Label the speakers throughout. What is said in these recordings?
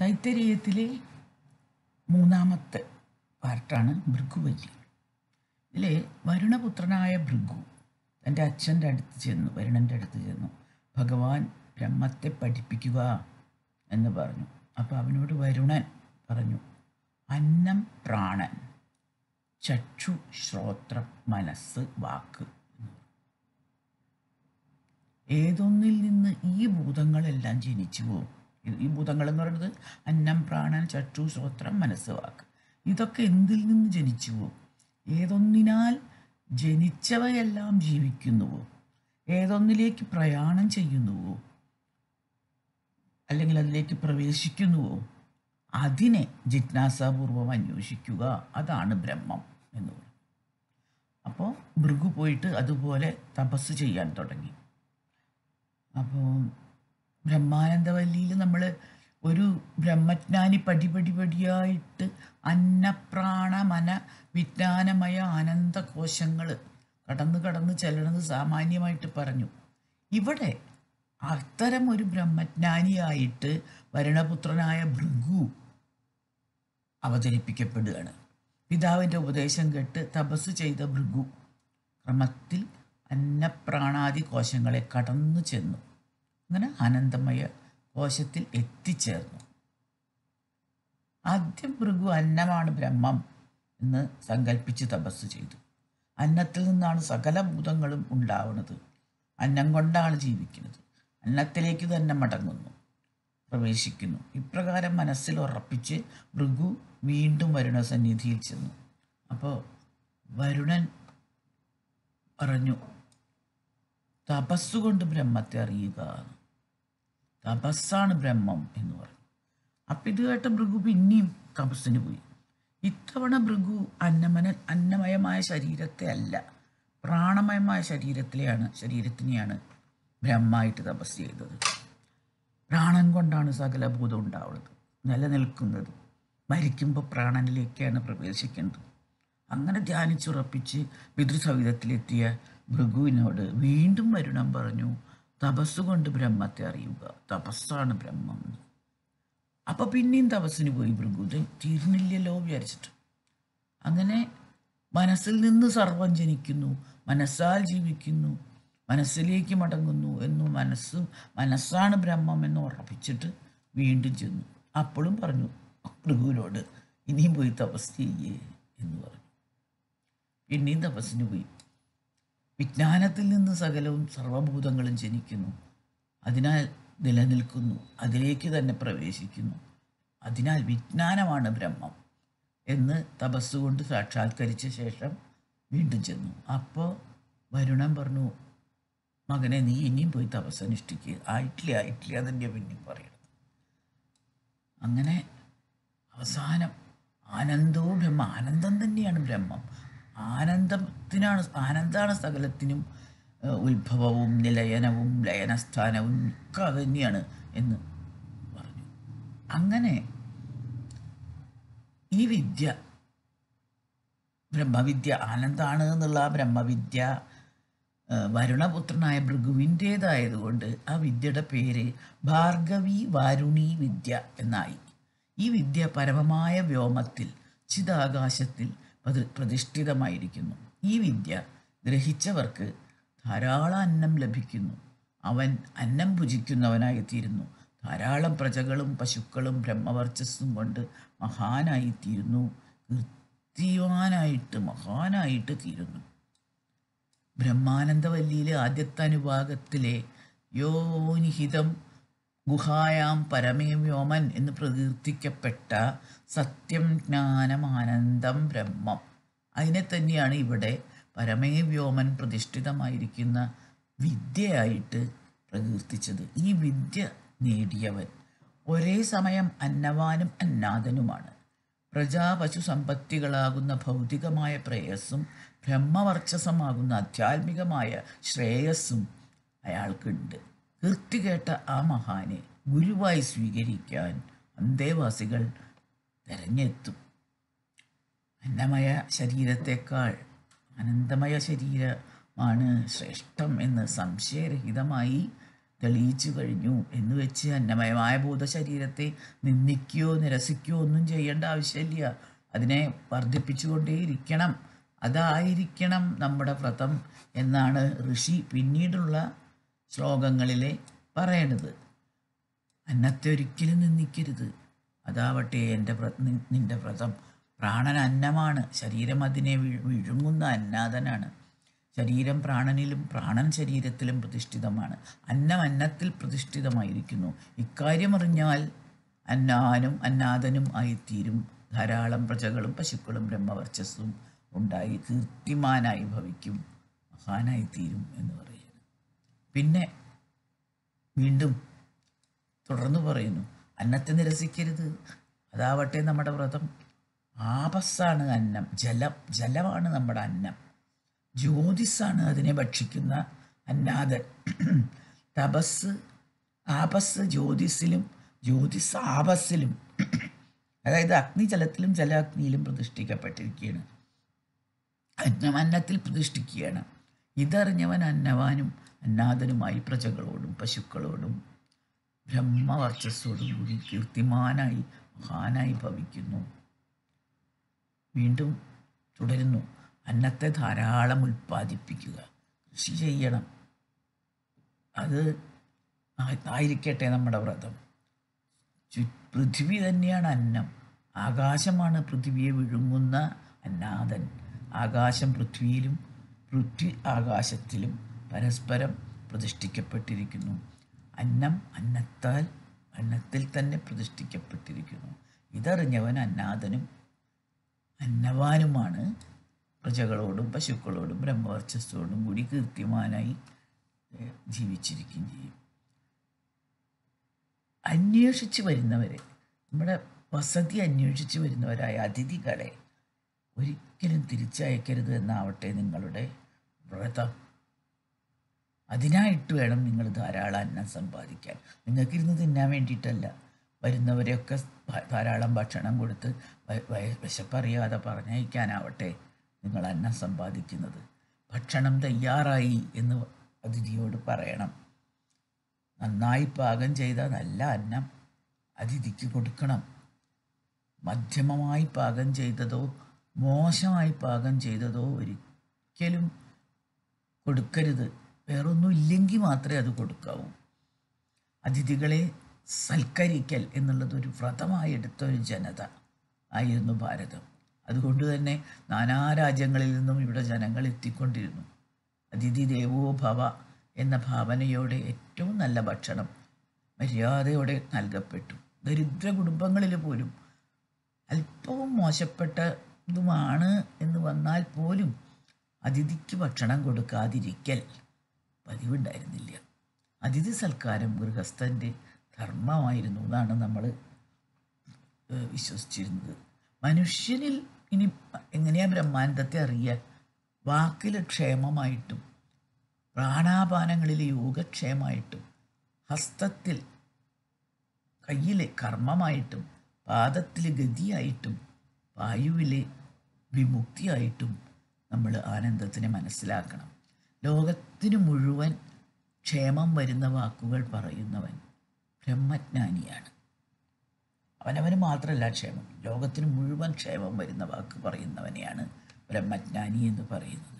Speaker 1: തൈത്തരീയത്തിലെ മൂന്നാമത്തെ പാർട്ടാണ് ഭൃഗുവല്ലി ഇതിലെ വരുണപുത്രനായ ഭൃഗു തൻ്റെ അച്ഛൻ്റെ അടുത്ത് ചെന്നു വരുണൻ്റെ അടുത്ത് ചെന്നു ഭഗവാൻ ബ്രഹ്മത്തെ പഠിപ്പിക്കുക എന്ന് പറഞ്ഞു അപ്പോൾ അവനോട് വരുണൻ പറഞ്ഞു അന്നം പ്രാണൻ ചക്ഷു ശ്രോത്രം മനസ്സ് വാക്ക് ഏതൊന്നിൽ നിന്ന് ഈ ഭൂതങ്ങളെല്ലാം ജനിച്ചു പോകും ഈ- ഈ ഭൂതങ്ങൾ എന്ന് പറയുന്നത് അന്നം പ്രാണൻ ചക്ഷു ശ്രോത്രം മനസ്സ് വാക്ക് ഇതൊക്കെ എന്തിൽ നിന്ന് ജനിച്ചു പോകും ഏതൊന്നിനാൽ ജനിച്ചവയെല്ലാം ജീവിക്കുന്നുവോ ഏതൊന്നിലേക്ക് പ്രയാണം ചെയ്യുന്നുവോ അല്ലെങ്കിൽ അതിലേക്ക് പ്രവേശിക്കുന്നുവോ അതിനെ ജിജ്ഞാസാപൂർവം അന്വേഷിക്കുക അതാണ് ബ്രഹ്മം എന്ന് പറയും അപ്പോൾ ഭൃഗു പോയിട്ട് അതുപോലെ തപസ് ചെയ്യാൻ തുടങ്ങി അപ്പോൾ ബ്രഹ്മാനന്ദവല്ലിയിൽ നമ്മൾ ഒരു ബ്രഹ്മജ്ഞാനി പടി പടി പടിയായിട്ട് അന്നപ്രാണ മന വിജ്ഞാനമയ ആനന്ദ കോശങ്ങൾ കടന്ന് കടന്ന് ചെല്ലണത് സാമാന്യമായിട്ട് പറഞ്ഞു ഇവിടെ അത്തരം ഒരു ബ്രഹ്മജ്ഞാനിയായിട്ട് വരുണപുത്രനായ ഭൃഗു അവതരിപ്പിക്കപ്പെടുകയാണ് പിതാവിൻ്റെ ഉപദേശം കേട്ട് തപസ് ചെയ്ത ഭൃഗു ക്രമത്തിൽ അന്നപ്രാണാദി കോശങ്ങളെ കടന്നു ചെന്നു അങ്ങനെ ആനന്ദമയ കോശത്തിൽ എത്തിച്ചേർന്നു ആദ്യം ഭൃഗു അന്നമാണ് ബ്രഹ്മം എന്ന് സങ്കല്പിച്ച് തപസ് ചെയ്തു അന്നത്തിൽ നിന്നാണ് സകല ഭൂതങ്ങളും ഉണ്ടാവുന്നത് അന്നം കൊണ്ടാണ് ജീവിക്കുന്നത് അന്നത്തിലേക്ക് തന്നെ മടങ്ങുന്നു പ്രവേശിക്കുന്നു ഇപ്രകാരം മനസ്സിൽ ഉറപ്പിച്ച് ഭൃഗു വീണ്ടും വരുണ സന്നിധിയിൽ ചെന്നു അപ്പോൾ വരുണൻ പറഞ്ഞു തപസ്സുകൊണ്ട് ബ്രഹ്മത്തെ അറിയുക തപസ്സാണ് ബ്രഹ്മം എന്ന് പറഞ്ഞു അപ്പം ഇത് കേട്ട ഭൃഗു പിന്നെയും തപസ്സിന് പോയി ഇത്തവണ ഭൃഗു അന്നമന അന്നമയമായ ശരീരത്തെ അല്ല പ്രാണമയമായ ശരീരത്തിലെയാണ് ശരീരത്തിനെയാണ് ബ്രഹ്മമായിട്ട് തപസ് ചെയ്തത് പ്രാണൻ കൊണ്ടാണ് സകല ഭൂതം ഉണ്ടാവുന്നത് നിലനിൽക്കുന്നത് മരിക്കുമ്പോൾ പ്രാണനിലേക്കാണ് പ്രവേശിക്കുന്നത് അങ്ങനെ ധ്യാനിച്ചുറപ്പിച്ച് പിതൃസവിധത്തിലെത്തിയ ഭൃഗുവിനോട് വീണ്ടും വരുണം പറഞ്ഞു തപസ്സുകൊണ്ട് ബ്രഹ്മത്തെ അറിയുക തപസ്സാണ് ബ്രഹ്മം എന്ന് അപ്പോൾ പിന്നെയും തപസ്സിന് പോയി ഭൃഗു ഇത് തീർന്നില്ലല്ലോ വിചാരിച്ചിട്ട് അങ്ങനെ മനസ്സിൽ നിന്ന് സർവം ജനിക്കുന്നു മനസ്സാൽ ജീവിക്കുന്നു മനസ്സിലേക്ക് മടങ്ങുന്നു എന്നു മനസ്സും മനസ്സാണ് ബ്രഹ്മം എന്ന് ഉറപ്പിച്ചിട്ട് വീണ്ടും ചെന്നു അപ്പോഴും പറഞ്ഞു ഭൃഗുവിനോട് ഇനിയും പോയി തപസ് ചെയ്യേ എന്ന് പറഞ്ഞു പിന്നെയും തപസ്സിന് പോയി വിജ്ഞാനത്തിൽ നിന്ന് സകലവും സർവഭൂതങ്ങളും ജനിക്കുന്നു അതിനാൽ നിലനിൽക്കുന്നു അതിലേക്ക് തന്നെ പ്രവേശിക്കുന്നു അതിനാൽ വിജ്ഞാനമാണ് ബ്രഹ്മം എന്ന് തപസ്സുകൊണ്ട് സാക്ഷാത്കരിച്ച ശേഷം വീണ്ടും ചെന്നു അപ്പോൾ വരുണൻ പറഞ്ഞു മകനെ നീ ഇനിയും പോയി തപസ് അനുഷ്ഠിക്കുക ആയിട്ടില്ല ആയിട്ടില്ല തന്നെ പിന്നെയും പറയണം അങ്ങനെ അവസാനം ആനന്ദവും ബ്രഹ്മ ആനന്ദം തന്നെയാണ് ബ്രഹ്മം ആനന്ദത്തിനാണ് ആനന്ദമാണ് സകലത്തിനും ഏഹ്, ഉത്ഭവവും നിലയനവും ലയനസ്ഥാനവും ഒക്കെ അത് തന്നെയാണ് എന്ന് പറഞ്ഞു അങ്ങനെ ഈ വിദ്യ ബ്രഹ്മവിദ്യ ആനന്ദാണ് എന്നുള്ള ആ ബ്രഹ്മവിദ്യ ഏഹ്, വരുണപുത്രനായ ഭൃഗുവിൻ്റേതായതുകൊണ്ട് ആ വിദ്യയുടെ പേര് ഭാർഗവി വാരുണി വിദ്യ എന്നായി ഈ വിദ്യ പരമമായ വ്യോമത്തിൽ ചിതാകാശത്തിൽ പ്രതി- പ്രതിഷ്ഠിതമായിരിക്കുന്നു ഈ വിദ്യ ഗ്രഹിച്ചവർക്ക് ധാരാളം അന്നം ലഭിക്കുന്നു അവൻ അന്നം ഭുജിക്കുന്നവനായിത്തീരുന്നു ധാരാളം പ്രജകളും പശുക്കളും ബ്രഹ്മവർച്ചസ്സും കൊണ്ട് മഹാനായിത്തീരുന്നു കീർത്തിവാനായിട്ട് മഹാനായിട്ട് തീരുന്നു ബ്രഹ്മാനന്ദവല്ലിയിലെ ആദ്യത്തെ അനുഭാഗത്തിലെ യോനിഹിതം ഗുഹായാം പരമേ വ്യോമൻ എന്ന് പ്രകീർത്തിക്കപ്പെട്ട സത്യം ജ്ഞാനം ആനന്ദം ബ്രഹ്മം അതിനെ തന്നെയാണ് ഇവിടെ പരമേ വ്യോമൻ പ്രതിഷ്ഠിതമായിരിക്കുന്ന വിദ്യയായിട്ട് പ്രകീർത്തിച്ചത് ഈ വിദ്യ നേടിയവൻ ഒരേ സമയം അന്നവാനും അന്നാഥനുമാണ് പ്രജാപശു സമ്പത്തികളാകുന്ന ഭൗതികമായ പ്രേയസ്സും ബ്രഹ്മവർച്ചസമാകുന്ന ആധ്യാത്മികമായ ശ്രേയസ്സും അയാൾക്കുണ്ട് കീർത്തി കേട്ട ആ മഹാനെ ഗുരുവായി സ്വീകരിക്കാൻ അന്തേവാസികൾ തെരഞ്ഞെത്തും അന്നമയ ശരീരത്തെക്കാൾ ആനന്ദമയ ശരീരമാണ് ശ്രേഷ്ഠം എന്ന് സംശയരഹിതമായി തെളിയിച്ചു കഴിഞ്ഞു എന്ന് വെച്ച് അന്നമയമായ ഭൂതശരീരത്തെ നിന്ദിക്കുകയോ നിരസിക്കുകയോ ഒന്നും ചെയ്യേണ്ട ആവശ്യമില്ല അതിനെ വർദ്ധിപ്പിച്ചുകൊണ്ടേയിരിക്കണം അതായിരിക്കണം നമ്മുടെ വ്രതം എന്നാണ് ഋഷി പിന്നീടുള്ള ശ്ലോകങ്ങളിലെ പറയണത് അന്നത്തെ ഒരിക്കലും നിന്ദിക്കരുത് അതാവട്ടെ എൻ്റെ വ്ര നി- നിന്റെ വ്രതം പ്രാണൻ അന്നമാണ് ശരീരം അതിനെ വി- വിഴുങ്ങുന്ന അന്നാഥനാണ് ശരീരം പ്രാണനിലും പ്രാണൻ ശരീരത്തിലും പ്രതിഷ്ഠിതമാണ് അന്നം അന്നത്തിൽ പ്രതിഷ്ഠിതമായിരിക്കുന്നു ഇക്കാര്യം അറിഞ്ഞാൽ അന്നാനും അന്നാഥനും ആയിത്തീരും ധാരാളം പ്രജകളും പശുക്കളും ബ്രഹ്മവർച്ചസ്സും ഉണ്ടായി കീർത്തിമാനായി ഭവിക്കും മഹാനായിത്തീരും എന്ന് പറയുന്നു പിന്നെ വീണ്ടും തുടർന്ന് പറയുന്നു അന്നത്തെ നിരസിക്കരുത് അതാവട്ടെ നമ്മുടെ വ്രതം ആപസ്സാണ് അന്നം ജലം ജലമാണ് നമ്മുടെ അന്നം ജ്യോതിസാണ് അതിനെ ഭക്ഷിക്കുന്ന അന്നാഥൻ തപസ് ആപസ് ജ്യോതിസിലും ജ്യോതിസ് ആപസ്സിലും അതായത് അഗ്നി ജലത്തിലും ജലാഗ്നിയിലും പ്രതിഷ്ഠിക്കപ്പെട്ടിരിക്കുകയാണ് അന്നം അന്നത്തിൽ പ്രതിഷ്ഠിക്കുകയാണ് ഇതറിഞ്ഞവൻ അന്നവാനും അന്നാഥനുമായി പ്രജകളോടും പശുക്കളോടും ബ്രഹ്മവർച്ചസ്സോടും കൂടി കീർത്തിമാനായി മഹാനായി ഭവിക്കുന്നു വീണ്ടും തുടരുന്നു അന്നത്തെ ധാരാളം ഉൽപ്പാദിപ്പിക്കുക കൃഷി ചെയ്യണം അത് ആ- ആയിരിക്കട്ടെ നമ്മുടെ വ്രതം ചു പൃഥ്വി തന്നെയാണ് അന്നം ആകാശമാണ് പൃഥ്വിയെ വിഴുങ്ങുന്ന അന്നാഥൻ ആകാശം പൃഥ്വിയിലും പൃഥ്വി ആകാശത്തിലും പരസ്പരം പ്രതിഷ്ഠിക്കപ്പെട്ടിരിക്കുന്നു അന്നം അന്നത്താൽ അന്നത്തിൽ തന്നെ പ്രതിഷ്ഠിക്കപ്പെട്ടിരിക്കുന്നു ഇതറിഞ്ഞവൻ അന്നാഥനും അന്നവാനുമാണ് പ്രജകളോടും പശുക്കളോടും ബ്രഹ്മവർച്ചസ്സോടും കൂടി കീർത്തിമാനായി ഏഹ്, ജീവിച്ചിരിക്കുകയും ചെയ്യും അന്വേഷിച്ച് വരുന്നവരെ നമ്മുടെ വസതി അന്വേഷിച്ച് വരുന്നവരായ അതിഥികളെ ഒരിക്കലും തിരിച്ചയക്കരുത് എന്നാവട്ടെ നിങ്ങളുടെ വ്രതം അതിനായിട്ട് വേണം നിങ്ങൾ ധാരാളം അന്നം സമ്പാദിക്കാൻ നിങ്ങൾക്കിരുന്ന് തിന്നാൻ വേണ്ടിയിട്ടല്ല വരുന്നവരെയൊക്കെ ഭ- ധാരാളം ഭക്ഷണം കൊടുത്ത് വ- വയ- വിശപ്പറിയാതെ പറഞ്ഞയക്കാനാവട്ടെ നിങ്ങൾ അന്നം സമ്പാദിക്കുന്നത് ഭക്ഷണം തയ്യാറായി എന്ന് അതിഥിയോട് പറയണം നന്നായി പാകം ചെയ്ത നല്ല അന്നം അതിഥിക്ക് കൊടുക്കണം മധ്യമമായി പാകം ചെയ്തതോ മോശമായി പാകം ചെയ്തതോ ഒരിക്കലും കൊടുക്കരുത് വേറൊന്നും ഇല്ലെങ്കിൽ മാത്രമേ അത് കൊടുക്കാവൂ അതിഥികളെ സൽക്കരിക്കൽ എന്നുള്ളത് ഒരു വ്രതമായി എടുത്ത ഒരു ജനത ആയിരുന്നു ഭാരതം അതുകൊണ്ട് തന്നെ നാനാ രാജ്യങ്ങളിൽ നിന്നും ഇവിടെ ജനങ്ങൾ എത്തിക്കൊണ്ടിരുന്നു അതിഥി ദേവോ ഭവ എന്ന ഭാവനയോടെ ഏറ്റവും നല്ല ഭക്ഷണം മര്യാദയോടെ നൽകപ്പെട്ടു ദരിദ്ര കുടുംബങ്ങളിൽ പോലും അല്പവും മോശപ്പെട്ടതുമാണ് എന്ന് വന്നാൽ പോലും അതിഥിക്ക് ഭക്ഷണം കൊടുക്കാതിരിക്കൽ പതിവുണ്ടായിരുന്നില്ല അതിഥി സൽക്കാരം ഗൃഹസ്ഥൻ്റെ ധർമ്മമായിരുന്നു എന്നാണ് നമ്മൾ ഏഹ്, വിശ്വസിച്ചിരുന്നത് മനുഷ്യനിൽ ഇനി എങ്ങനെയാ ബ്രഹ്മാനന്ദത്തെ അറിയുക വാക്കിൽ ക്ഷേമമായിട്ടും പ്രാണാപാനങ്ങളിൽ യോഗക്ഷേമമായിട്ടും ഹസ്തത്തിൽ കയ്യിലെ കർമ്മമായിട്ടും പാദത്തിൽ ഗതിയായിട്ടും വായുവിലെ വിമുക്തിയായിട്ടും നമ്മൾ ആനന്ദത്തിനെ മനസ്സിലാക്കണം ലോകത്തിന് മുഴുവൻ ക്ഷേമം വരുന്ന വാക്കുകൾ പറയുന്നവൻ ബ്രഹ്മജ്ഞാനിയാണ് അവനവന് മാത്രമല്ല ക്ഷേമം ലോകത്തിന് മുഴുവൻ ക്ഷേമം വരുന്ന വാക്ക് പറയുന്നവനെയാണ് ബ്രഹ്മജ്ഞാനി എന്ന് പറയുന്നത്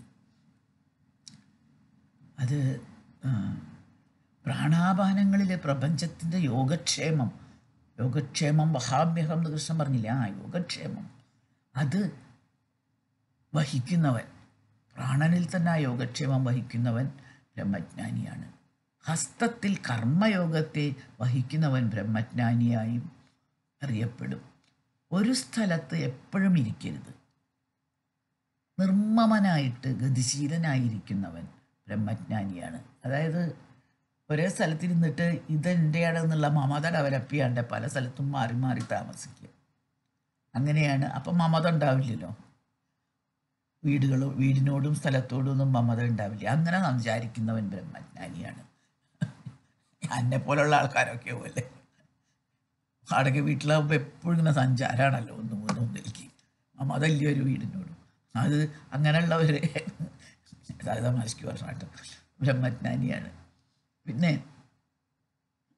Speaker 1: അത് ആ, പ്രാണാപാനങ്ങളിലെ പ്രപഞ്ചത്തിൻ്റെ യോഗക്ഷേമം യോഗക്ഷേമം വഹാമ്യഹം എന്ന് കൃഷ്ണൻ പറഞ്ഞില്ലേ ആ യോഗക്ഷേമം അത് വഹിക്കുന്നവൻ പ്രാണനിൽ തന്നെ ആ യോഗക്ഷേമം വഹിക്കുന്നവൻ ബ്രഹ്മജ്ഞാനിയാണ് ഹസ്തത്തിൽ കർമ്മയോഗത്തെ വഹിക്കുന്നവൻ ബ്രഹ്മജ്ഞാനിയായും അറിയപ്പെടും ഒരു സ്ഥലത്ത് എപ്പോഴും ഇരിക്കരുത് നിർമ്മമനായിട്ട് ഗതിശീലനായിരിക്കുന്നവൻ ബ്രഹ്മജ്ഞാനിയാണ് അതായത് ഒരേ സ്ഥലത്തിരുന്നിട്ട് ഇതെൻ്റെയാണെന്നുള്ള മമത ഡെവലപ്പ് ചെയ്യാണ്ട് പല സ്ഥലത്തും മാറി മാറി താമസിക്കുക അങ്ങനെയാണ് അപ്പം മമത ഉണ്ടാവില്ലല്ലോ വീടുകളോ വീടിനോടും സ്ഥലത്തോടും ഒന്നും മമത ഉണ്ടാവില്ല അങ്ങനെ സംസാരിക്കുന്നവൻ ബ്രഹ്മജ്ഞാനിയാണ് എന്നെ പോലുള്ള ആൾക്കാരൊക്കെ പോലെ വാടക വീട്ടിലാകുമ്പോൾ എപ്പോഴും ഇങ്ങനെ സഞ്ചാരമാണല്ലോ ഒന്ന് മൂന്ന് ഒന്നിലേക്ക് മമതല്ലേ ഒരു വീടിനോടും അത് അങ്ങനെയുള്ളവർ തമാശയ്ക്ക് പറഞ്ഞിട്ട് ബ്രഹ്മജ്ഞാനിയാണ് പിന്നെ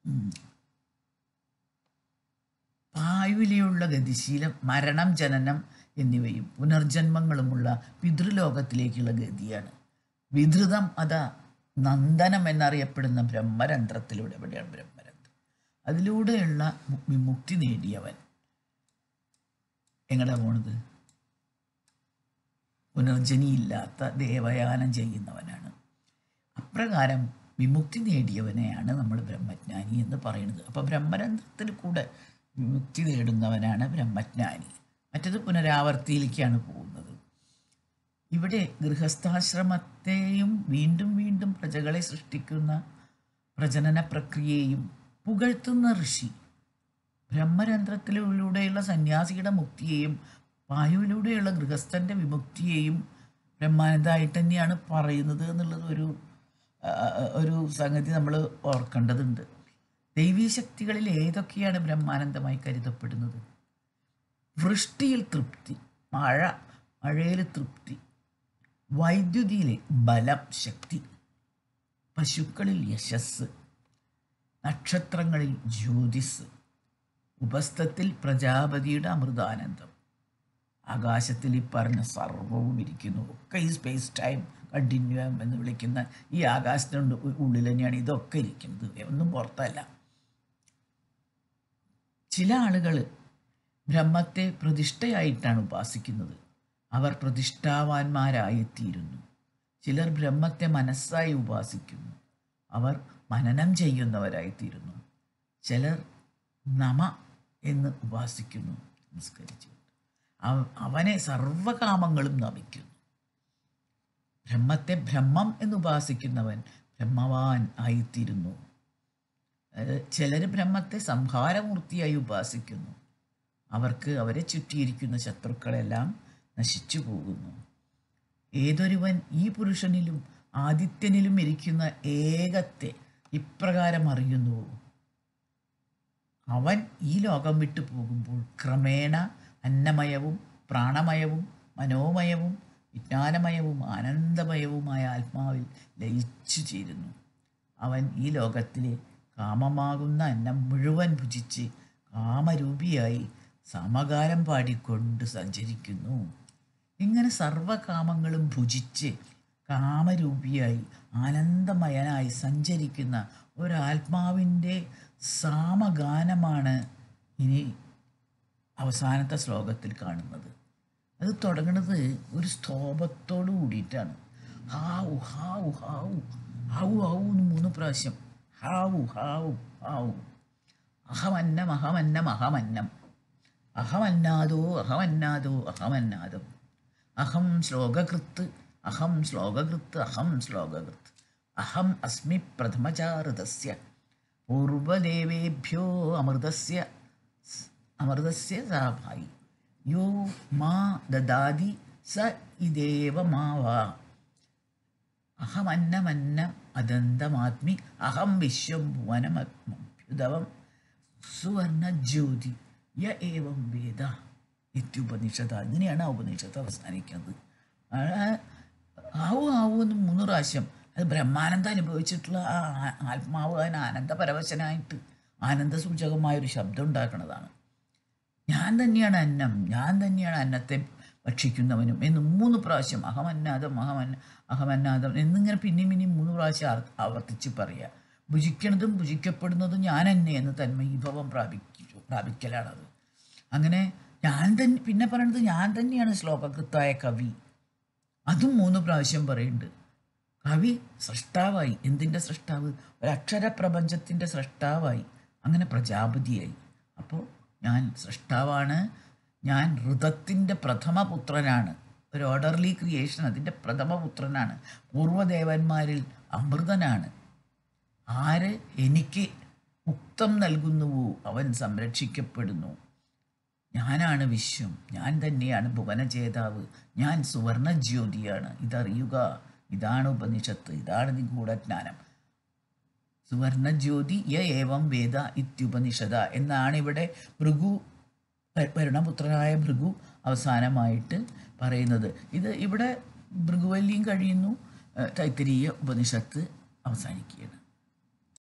Speaker 1: പായുവിലെയുള്ള ഗതിശീലം മരണം ജനനം എന്നിവയും പുനർജന്മങ്ങളുമുള്ള പിതൃലോകത്തിലേക്കുള്ള ഗതിയാണ് വിധൃതം അതാ നന്ദനം എന്നറിയപ്പെടുന്ന ബ്രഹ്മരന്ധ്രത്തിലൂടെ എവിടെയാണ് ബ്രഹ്മരന്ധ്രം അതിലൂടെയുള്ള മു- വിമുക്തി നേടിയവൻ എങ്ങടാ പോണത് പുനർജനിയില്ലാത്ത ദേവയാനം ചെയ്യുന്നവനാണ് അപ്രകാരം വിമുക്തി നേടിയവനെയാണ് നമ്മൾ ബ്രഹ്മജ്ഞാനി എന്ന് പറയുന്നത് അപ്പോൾ ബ്രഹ്മരന്ധ്രത്തിൽ കൂടെ വിമുക്തി നേടുന്നവനാണ് ബ്രഹ്മജ്ഞാനി മറ്റത് പുനരാവർത്തിയിലേക്കാണ് പോകുന്നത് ഇവിടെ ഗൃഹസ്ഥാശ്രമത്തെയും വീണ്ടും വീണ്ടും പ്രജകളെ സൃഷ്ടിക്കുന്ന പ്രജനന പ്രക്രിയയെയും പുകഴ്ത്തുന്ന ഋഷി ബ്രഹ്മരന്ധ്രത്തിലൂടെയുള്ള സന്യാസിയുടെ മുക്തിയെയും വായുവിലൂടെയുള്ള ഗൃഹസ്ഥന്റെ വിമുക്തിയെയും ബ്രഹ്മാനന്ദമായിട്ട് തന്നെയാണ് പറയുന്നത് എന്നുള്ളത് ഒരു ആ, ഒരു സംഗതി നമ്മൾ ഓർക്കേണ്ടതുണ്ട് ദൈവീ ശക്തികളിൽ ഏതൊക്കെയാണ് ബ്രഹ്മാനന്ദമായി കരുതപ്പെടുന്നത് വൃഷ്ടിയിൽ തൃപ്തി മഴ മഴയിൽ തൃപ്തി വൈദ്യുതിയിലെ ബലം ശക്തി പശുക്കളിൽ യശസ് നക്ഷത്രങ്ങളിൽ ജ്യോതിസ് ഉപസ്ഥത്തിൽ പ്രജാപതിയുടെ അമൃതാനന്ദം ആകാശത്തിൽ ഈ പറഞ്ഞ സർവവും ഇരിക്കുന്നു ഒക്കെ ഈ സ്പേസ് ടൈം കണ്ടിന്യൂം എന്ന് വിളിക്കുന്ന ഈ ആകാശത്തിൻ്റെ ഉള്ളിൽ തന്നെയാണ് ഇതൊക്കെ ഇരിക്കുന്നത് ഒന്നും പുറത്തല്ല ചില ആളുകൾ ബ്രഹ്മത്തെ പ്രതിഷ്ഠയായിട്ടാണ് ഉപാസിക്കുന്നത് അവർ പ്രതിഷ്ഠാവാന്മാരായിത്തീരുന്നു ചിലർ ബ്രഹ്മത്തെ മനസ്സായി ഉപാസിക്കുന്നു അവർ മനനം ചെയ്യുന്നവരായിത്തീരുന്നു ചിലർ നമ എന്ന് ഉപാസിക്കുന്നു നമസ്കരിച്ചു അവ- അവനെ സർവകാമങ്ങളും നമിക്കുന്നു ബ്രഹ്മത്തെ ബ്രഹ്മം എന്ന് ഉപാസിക്കുന്നവൻ ബ്രഹ്മവാൻ ആയിത്തീരുന്നു ചിലർ ബ്രഹ്മത്തെ സംഹാരമൂർത്തിയായി ഉപാസിക്കുന്നു അവർക്ക് അവരെ ചുറ്റിയിരിക്കുന്ന ശത്രുക്കളെല്ലാം നശിച്ചു പോകുന്നു ഏതൊരുവൻ ഈ പുരുഷനിലും ആദിത്യനിലും ഇരിക്കുന്ന ഏകത്തെ ഇപ്രകാരം അറിയുന്നുവോ അവൻ ഈ ലോകം വിട്ടു പോകുമ്പോൾ ക്രമേണ അന്നമയവും പ്രാണമയവും മനോമയവും വിജ്ഞാനമയവും ആനന്ദമയവുമായ ആത്മാവിൽ ലയിച്ചു ചേരുന്നു അവൻ ഈ ലോകത്തിലെ കാമമാകുന്ന അന്നം മുഴുവൻ ഭുജിച്ച് കാമരൂപിയായി സമകാലം പാടിക്കൊണ്ട് സഞ്ചരിക്കുന്നു ഇങ്ങനെ സർവകാമങ്ങളും ഭുജിച്ച് കാമരൂപിയായി ആനന്ദമയനായി സഞ്ചരിക്കുന്ന ഒരാത്മാവിൻ്റെ സാമഗാനമാണ് ഇനി അവസാനത്തെ ശ്ലോകത്തിൽ കാണുന്നത് അത് തുടങ്ങുന്നത് ഒരു സ്തോഭത്തോട് കൂടിയിട്ടാണ് ഹാവു ഹാവു ഹാവു ഹാവു ഹാവു എന്ന് മൂന്ന് പ്രാവശ്യം ഹാവു ഹാവു ഹാവു അഹമന്നം അഹമന്നം അഹമന്നം അഹമന്നാദോ അഹമന്നാദോ അഹമന്നാദം അഹം ശ്ലോകകൃത്ത് അഹം ശ്ലോകകൃത്ത് അഹം ശ്ലോകകൃത്ത് അഹം അസ്മി പ്രഥമചാരുതസ്യ പൂർവദേവേഭ്യോ അമൃതസ്യ അമൃതസ്യ സാഭായി യോ മാ ദദാതി സ ഇദേവ മാ വാ അഹമന്നമന്ന അദന്തമാത്മി അഹം വിശ്വം ഭുവനമഭ്യുതവം സുവർണജ്യോതി യ ഏവം വേദ ഇത്യുപനിഷത ഇങ്ങനെയാണ് ആ ഉപനിഷത്ത് അവസാനിക്കുന്നത് ആ, ആവു ആവു എന്ന് മൂന്ന് പ്രാവശ്യം അത് ബ്രഹ്മാനന്ദം അനുഭവിച്ചിട്ടുള്ള ആ ആ- ആത്മാവ് അതിന് ആനന്ദപരവശനായിട്ട് ആനന്ദസൂചകമായൊരു ശബ്ദം ഉണ്ടാക്കുന്നതാണ് ഞാൻ തന്നെയാണ് അന്നം ഞാൻ തന്നെയാണ് അന്നത്തെ ഭക്ഷിക്കുന്നവനും എന്ന് മൂന്ന് പ്രാവശ്യം അഹമന്നാദം അഹമന്ന അഹമന്നാദം എന്നിങ്ങനെ പിന്നെയും പിന്നെയും മൂന്ന് പ്രാവശ്യം ആർ- ആവർത്തിച്ച് പറയുക ഭുജിക്കണതും ഭുജിക്കപ്പെടുന്നതും ഞാൻ തന്നെ എന്ന് തന്മയീഭവം പ്രാപിക്കു പ്രാപിക്കലാണത് അങ്ങനെ ഞാൻ തന്നെ പിന്നെ പറയണത് ഞാൻ തന്നെയാണ് ശ്ലോകകൃത്തായ കവി അതും മൂന്ന് പ്രാവശ്യം പറയുന്നുണ്ട് കവി സൃഷ്ടാവായി എന്തിൻ്റെ സൃഷ്ടാവ് ഒരക്ഷര പ്രപഞ്ചത്തിൻ്റെ സൃഷ്ടാവായി അങ്ങനെ പ്രജാപതിയായി അപ്പോൾ ഞാൻ സൃഷ്ടാവാണ് ഞാൻ ഋതത്തിൻ്റെ പ്രഥമ പുത്രനാണ് ഒരു ഓർഡർലി ക്രിയേഷൻ അതിൻ്റെ പ്രഥമ പുത്രനാണ് പൂർവ്വദേവന്മാരിൽ അമൃതനാണ് ആര് എനിക്ക് മുക്തം നൽകുന്നുവോ അവൻ സംരക്ഷിക്കപ്പെടുന്നു ഞാനാണ് വിശ്വം ഞാൻ തന്നെയാണ് ഭുവനജേതാവ് ഞാൻ സുവർണ ജ്യോതിയാണ് ഇതറിയുക ഇതാണ് ഉപനിഷത്ത് ഇതാണ് നിഗൂഢജ്ഞാനം സുവർണ ജ്യോതി യ ഏവം വേദ ഇത്യുപനിഷത എന്നാണ് ഇവിടെ ഭൃഗു വ- വരുണപുത്രനായ ഭൃഗു അവസാനമായിട്ട് പറയുന്നത് ഇത് ഇവിടെ ഭൃഗുവല്ലിയും കഴിയുന്നു ഏഹ് തൈത്തരീയ ഉപനിഷത്ത് അവസാനിക്കുകയാണ്